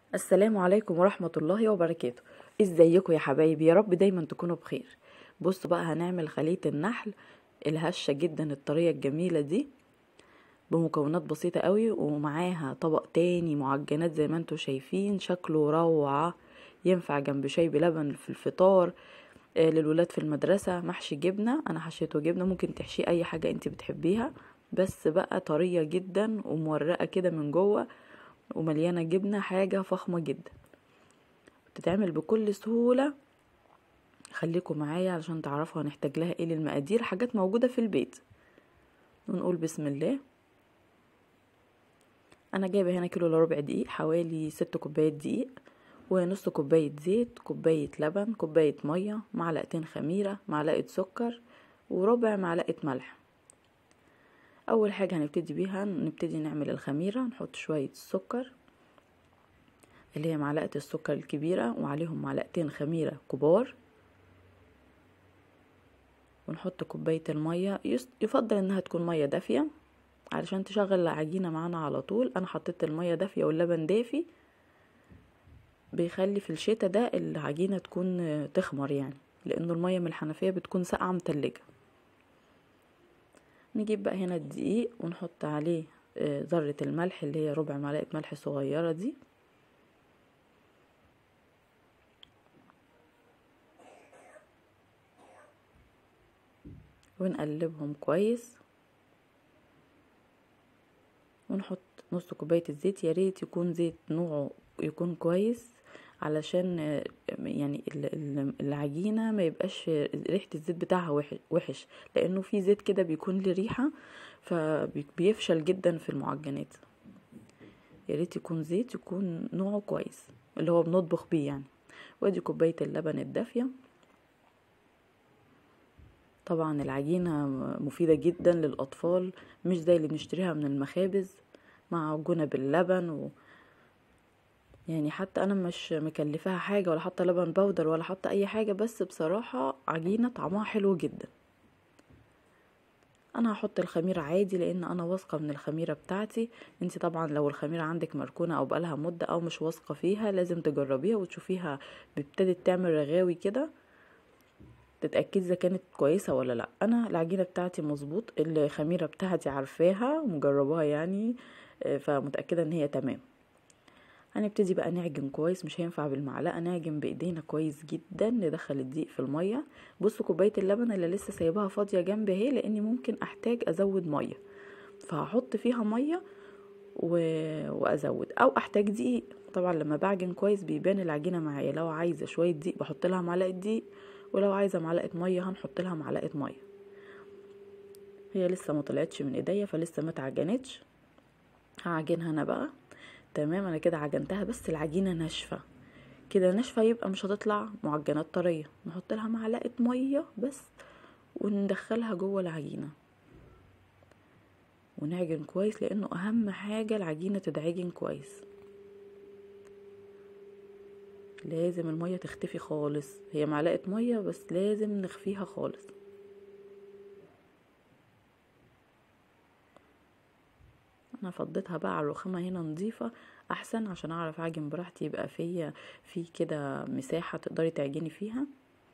السلام عليكم ورحمة الله وبركاته ازيكم يا حبايبي يا رب دايما تكونوا بخير بصوا بقى هنعمل خلية النحل الهشة جدا الطرية الجميلة دي بمكونات بسيطة قوي ومعاها طبق تاني معجنات زي ما انتوا شايفين شكله روعة ينفع جنب شاي بلبن في الفطار آه، للولاد في المدرسة محشي جبنة انا حشيته جبنة ممكن تحشيه اي حاجة انت بتحبيها بس بقى طرية جدا ومورقة كده من جوه ومليانة جبنة حاجة فخمة جدا بتتعمل بكل سهولة خليكم معايا علشان تعرفوا هنحتاج لها ايه للمقادير حاجات موجودة في البيت ونقول بسم الله انا جايبه هنا كيلو الا ربع دقيق حوالي ست كوبايات دقيق ونص كوباية زيت كوباية لبن كوباية مية معلقتين خميرة معلقة سكر وربع معلقة ملح اول حاجة هنبتدي بيها نبتدي نعمل الخميرة نحط شوية السكر اللي هي معلقة السكر الكبيرة وعليهم معلقتين خميرة كبار ونحط كوباية المية يس- يفضل انها تكون مية دافية علشان تشغل العجينة معانا على طول انا حطيت المية دافية واللبن دافي بيخلي في الشتا ده العجينة تكون آه، تخمر يعني لانه المية من الحنفية بتكون ساقعة متلجة نجيب بقى هنا الدقيق ونحط عليه آه، ذرة الملح اللي هي ربع معلقة ملح صغيرة دي ونقلبهم كويس ونحط نص كوباية الزيت يا ريت يكون زيت نوعه يكون كويس علشان آه، يعني ال- ال- العجينة ما يبقاش ريحة الزيت بتاعها وح- وحش لانه في زيت كده بيكون له ريحة فبيفشل جدا في المعجنات يا ريت يكون زيت يكون نوعه كويس اللي هو بنطبخ بيه يعني وادي كوباية اللبن الدافية طبعا العجينة مفيدة جدا للأطفال مش زي اللي بنشتريها من المخابز معجونة باللبن و... يعني حتى أنا مش مكلفاها حاجة ولا حاطة لبن بودر ولا حاطة أي حاجة بس بصراحة عجينة طعمها حلو جدا انا هحط الخميره عادي لان انا واثقه من الخميره بتاعتي انت طبعا لو الخميره عندك مركونه او بقالها مده او مش واثقه فيها لازم تجربيها وتشوفيها ابتدت تعمل رغاوي كده تتاكدي اذا كانت كويسه ولا لا انا العجينه بتاعتي مظبوط الخميره بتاعتي عارفاها ومجرباها يعني آه، فمتاكده ان هي تمام هنبتدي بقى نعجن كويس مش هينفع بالمعلقه نعجن بايدينا كويس جدا ندخل الدقيق في الميه بصوا كوبايه اللبن اللي لسه سايباها فاضيه جنبي اهي لاني ممكن احتاج ازود ميه فهحط فيها ميه و... وازود او احتاج دقيق طبعا لما بعجن كويس بيبان العجينه معايا لو عايزه شويه دقيق بحط لها معلقه دقيق ولو عايزه معلقه ميه هنحط لها معلقه ميه هي لسه ما طلعتش من ايديا فلسه ما اتعجنتش هعجنها انا بقى تمام انا كده عجنتها بس العجينه ناشفه كده ناشفه يبقى مش هتطلع معجنات طريه نحط لها معلقه ميه بس وندخلها جوه العجينه ونعجن كويس لانه اهم حاجه العجينه تتعجن كويس لازم الميه تختفي خالص هي معلقه ميه بس لازم نخفيها خالص انا فضيتها بقى على الرخامه هنا نظيفه احسن عشان اعرف اعجن براحتي يبقى فيا في كده مساحه تقدري تعجني فيها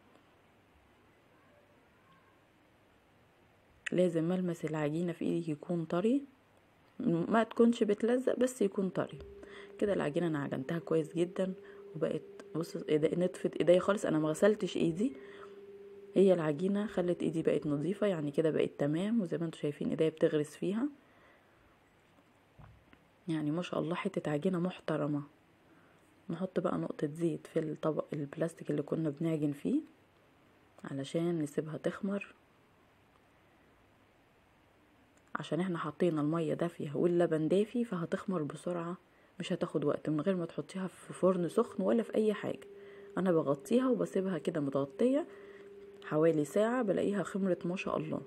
لازم ملمس العجينه في ايدك يكون طري ما تكونش بتلزق بس يكون طري كده العجينه انا عجنتها كويس جدا وبقت بص إيدي- نطفت ايدي خالص انا ما غسلتش ايدي هي العجينه خلت ايدي بقت نظيفه يعني كده بقت تمام وزي ما انتم شايفين ايديا بتغرس فيها يعني ما شاء الله حته عجينه محترمه نحط بقى نقطه زيت في الطبق البلاستيك اللي كنا بنعجن فيه علشان نسيبها تخمر عشان احنا حطينا المية دافية واللبن دافي فهتخمر بسرعة مش هتاخد وقت من غير ما تحطيها في فرن سخن ولا في اي حاجة انا بغطيها وبسيبها كده متغطية حوالي ساعة بلاقيها خمرت ما شاء الله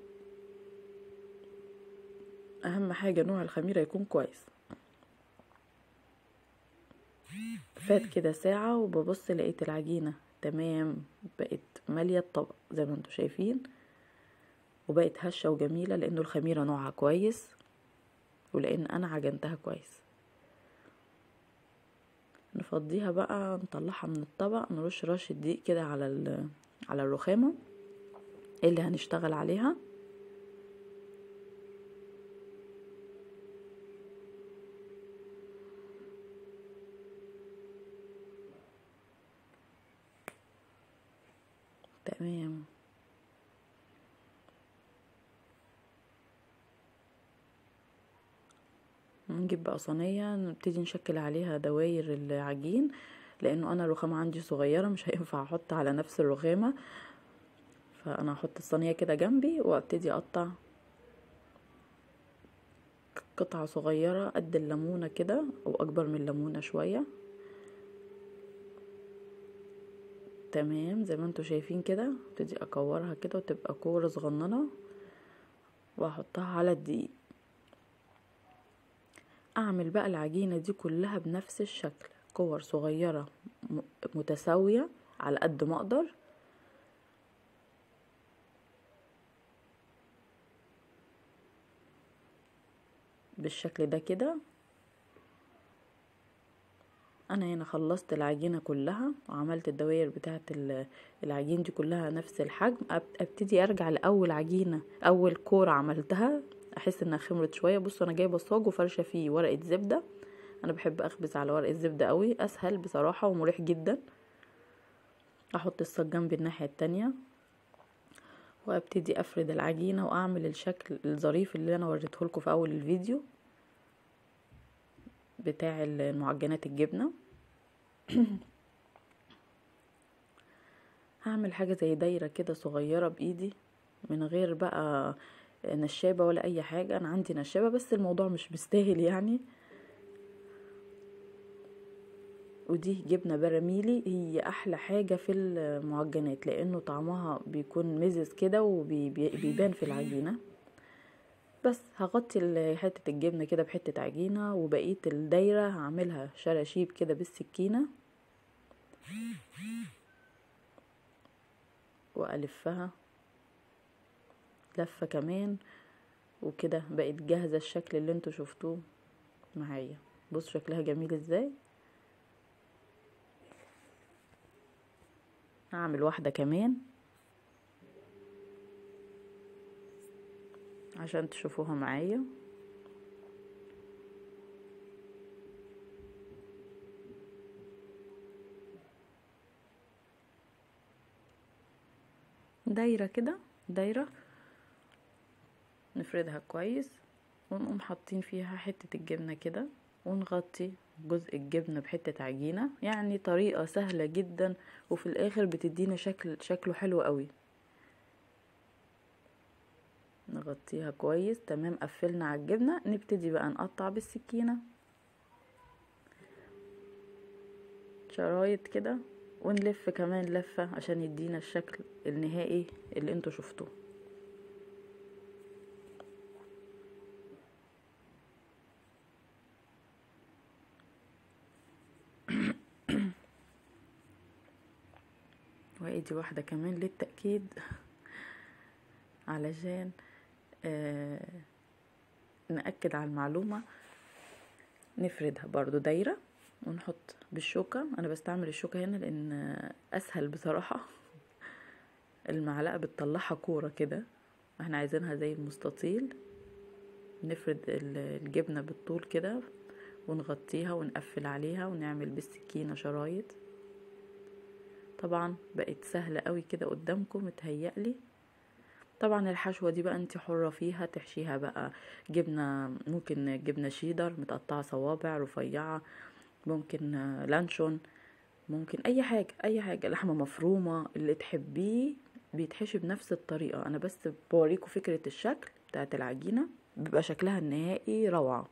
اهم حاجة نوع الخميرة يكون كويس فات كده ساعة وببص لقيت العجينة تمام بقت مالية الطبق زي ما انتوا شايفين وبقت هشة وجميلة لانه الخميرة نوعها كويس ولان انا عجنتها كويس نفضيها بقى نطلعها من الطبق نرش رشة دقيق كده على على الرخامة اللي هنشتغل عليها تمام نجيب بقى صينية نبتدي نشكل عليها دواير العجين لانه انا الرخامة عندي صغيرة مش هينفع احط على نفس الرخامة فانا هحط الصينية كده جنبي وابتدي اقطع قطعة صغيرة قد الليمونة كده او اكبر من الليمونة شوية تمام زي ما انتوا شايفين كده ابتدي اكورها كده وتبقى كورة صغننة واحطها على الدقيق اعمل بقى العجينة دي كلها بنفس الشكل كور صغيرة متساوية على قد ما اقدر بالشكل ده كده انا هنا خلصت العجينة كلها وعملت الدوائر بتاعة العجين دي كلها نفس الحجم ابتدي ارجع لاول عجينة اول كورة عملتها احس انها خمرت شوية بصوا انا جايبة صاج وفرشة فيه ورقة زبدة انا بحب اخبز على ورقة الزبدة قوي اسهل بصراحة ومريح جدا احط الصاج جنبي الناحية التانية وابتدي افرد العجينة واعمل الشكل الظريف اللي انا وريته لكم في اول الفيديو بتاع المعجنات الجبنة هعمل حاجة زي دايرة كده صغيرة بايدي من غير بقى نشابة ولا اي حاجة انا عندي نشابة بس الموضوع مش مستاهل يعني ودي جبنة براميلي هي احلى حاجة في المعجنات لانه طعمها بيكون مزز كده وبيبان في العجينة بس هغطي حتة الجبنة كده بحتة عجينة وبقية الدايرة هعملها شراشيب كده بالسكينة والفها لفة كمان وكده بقت جاهزة الشكل اللي انتوا شفتوه معايا بص شكلها جميل ازاي هعمل واحدة كمان عشان تشوفوها معايا دايرة كده دايرة نفردها كويس ونقوم حاطين فيها حتة الجبنة كده ونغطي جزء الجبنة بحتة عجينة يعني طريقة سهلة جدا وفي الاخر بتدينا شكل شكله حلو قوي نغطيها كويس تمام قفلنا على الجبنة نبتدي بقى نقطع بالسكينة شرايط كده ونلف كمان لفة عشان يدينا الشكل النهائي اللي انتوا شفتوه وادي واحدة كمان للتأكيد علشان آه نأكد على المعلومة نفردها برضو دايرة ونحط بالشوكة انا بستعمل الشوكة هنا لان اسهل بصراحة المعلقة بتطلعها كورة كده احنا عايزينها زي المستطيل نفرد الجبنة بالطول كده ونغطيها ونقفل عليها ونعمل بالسكينة شرايط طبعا بقت سهلة قوي كده قدامكم متهيألي طبعا الحشوة دي بقى انت حرة فيها تحشيها بقى جبنة ممكن جبنة شيدر متقطعة صوابع رفيعة ممكن لانشون ممكن اي حاجة اي حاجة لحمة مفرومة اللي تحبيه بيتحشي بنفس الطريقة انا بس بوريكم فكرة الشكل بتاعت العجينة بيبقى شكلها النهائي روعة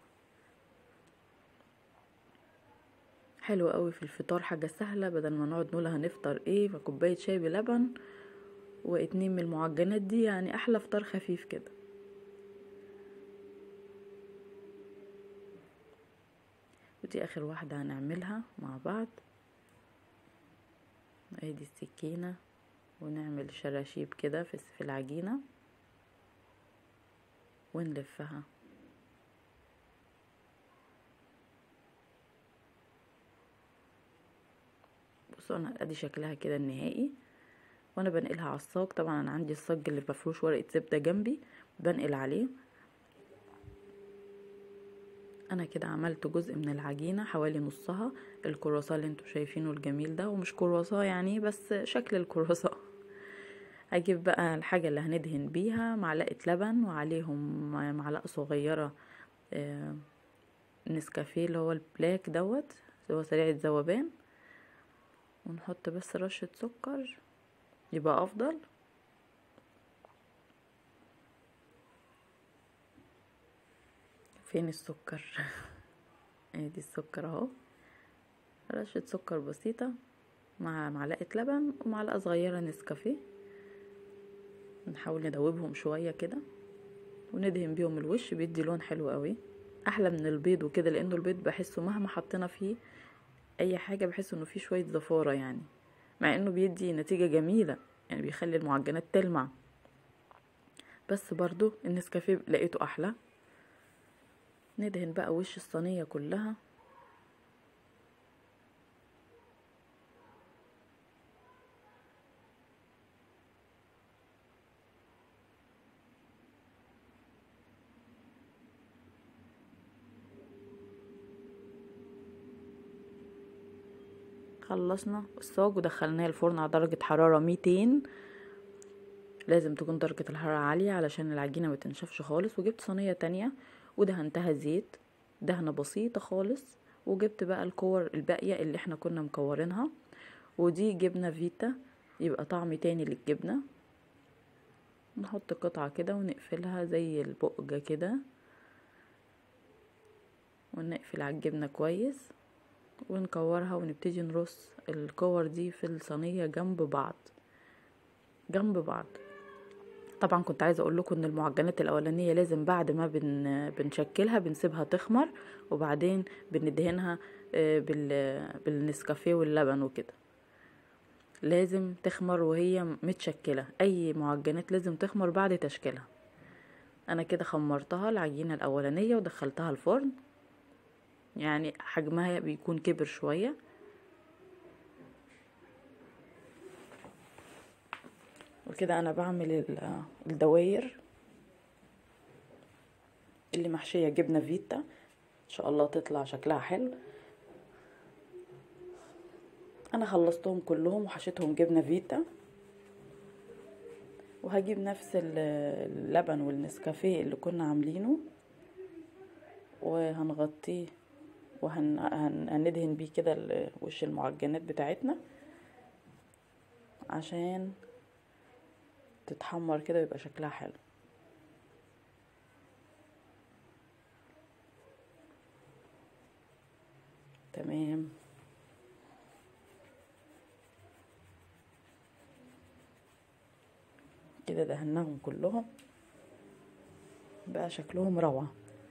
حلو قوي في الفطار حاجة سهلة بدل ما نقعد نقول هنفطر ايه فكوباية شاي بلبن واتنين من المعجنات دي يعني احلى فطار خفيف كده ودي اخر واحدة هنعملها مع بعض ادي السكينة ونعمل شراشيب كده في العجينة ونلفها بصوا انا ادي شكلها كده النهائي وانا بنقلها على الصاج طبعا انا عندي الصاج اللي مفروش ورقه زبده جنبي بنقل عليه انا كده عملت جزء من العجينه حوالي نصها الكرواسون اللي انتوا شايفينه الجميل ده ومش كرواسون يعني بس شكل الكرواسون اجيب بقى الحاجه اللي هندهن بيها معلقه لبن وعليهم معلقه صغيره آه، نسكافيه اللي هو البلاك دوت اللي هو سريع الذوبان ونحط بس رشه سكر يبقى افضل فين السكر ادي السكر اهو رشة سكر بسيطة مع معلقة لبن ومعلقة صغيرة نسكافيه نحاول ندوبهم شوية كده وندهن بيهم الوش بيدي لون حلو قوي احلى من البيض وكده لانه البيض بحسه مهما حطينا فيه اي حاجة بحس انه فيه شوية زفارة يعني مع انه بيدي نتيجة جميلة يعني بيخلي المعجنات تلمع بس برضو النسكافيه لقيته احلى ندهن بقى وش الصينية كلها خلصنا الصاج ودخلناه الفرن على درجة حرارة ميتين لازم تكون درجة الحرارة عالية علشان العجينة ما تنشفش خالص وجبت صينية تانية ودهنتها زيت دهنة بسيطة خالص وجبت بقى الكور الباقية اللي احنا كنا مكورينها ودي جبنة فيتا يبقى طعم تاني للجبنة نحط قطعة كده ونقفلها زي البقجة كده ونقفل على الجبنة كويس ونكورها ونبتدي نرص الكور دي في الصينية جنب بعض جنب بعض طبعا كنت عايزه اقول لكم ان المعجنات الاولانيه لازم بعد ما بن بنشكلها بنسيبها تخمر وبعدين بندهنها بال بالنسكافيه واللبن وكده لازم تخمر وهي متشكله اي معجنات لازم تخمر بعد تشكيلها انا كده خمرتها العجينه الاولانيه ودخلتها الفرن يعني حجمها بيكون كبر شويه وكده انا بعمل الدواير اللي محشيه جبنه فيتا ان شاء الله تطلع شكلها حلو انا خلصتهم كلهم وحشيتهم جبنه فيتا وهجيب نفس اللبن والنسكافيه اللي كنا عاملينه وهنغطيه وهندهن بيه كده وش المعجنات بتاعتنا عشان تتحمر كده ويبقى شكلها حلو تمام كده دهناهم كلهم بقى شكلهم روعه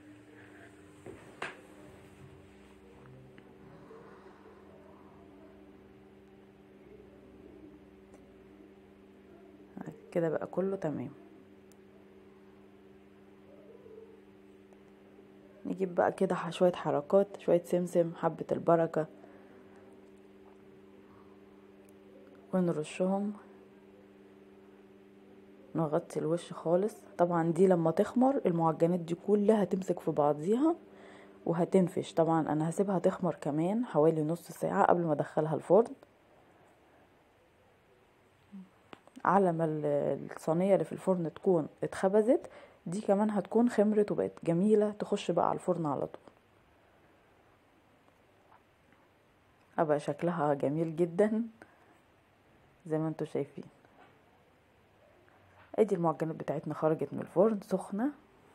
كده بقى كله تمام نجيب بقى كده شوية حركات شوية سمسم حبة البركة ونرشهم نغطي الوش خالص طبعا دي لما تخمر المعجنات دي كلها تمسك في بعضيها وهتنفش طبعا انا هسيبها تخمر كمان حوالي نص ساعة قبل ما ادخلها الفرن على ما الصينية اللي في الفرن تكون اتخبزت دي كمان هتكون خمرت وبقت جميلة تخش بقى على الفرن على طول ابقى شكلها جميل جدا زي ما انتوا شايفين ادي المعجنات بتاعتنا خرجت من الفرن سخنة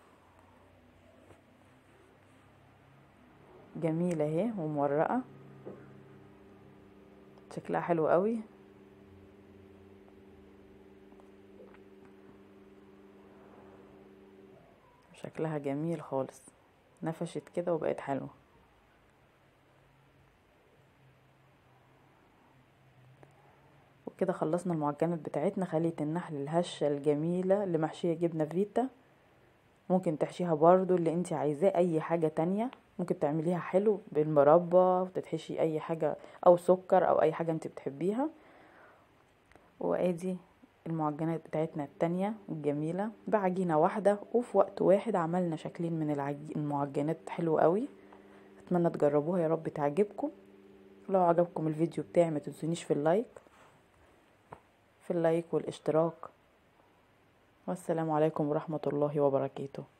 جميلة اهي ومورقة شكلها حلو قوي شكلها جميل خالص نفشت كده وبقت حلوة وكده خلصنا المعجنات بتاعتنا خلية النحل الهشة الجميلة اللي محشية جبنة فيتا ممكن تحشيها برضو اللي انت عايزاه اي حاجة تانية ممكن تعمليها حلو بالمربى وتتحشي اي حاجة او سكر او اي حاجة انت بتحبيها وادي المعجنات بتاعتنا التانية الجميلة بعجينة واحدة وفي وقت واحد عملنا شكلين من العجي... المعجنات حلو قوي اتمنى تجربوها يا رب تعجبكم لو عجبكم الفيديو بتاعي ما تنسونيش في اللايك في اللايك والاشتراك والسلام عليكم ورحمة الله وبركاته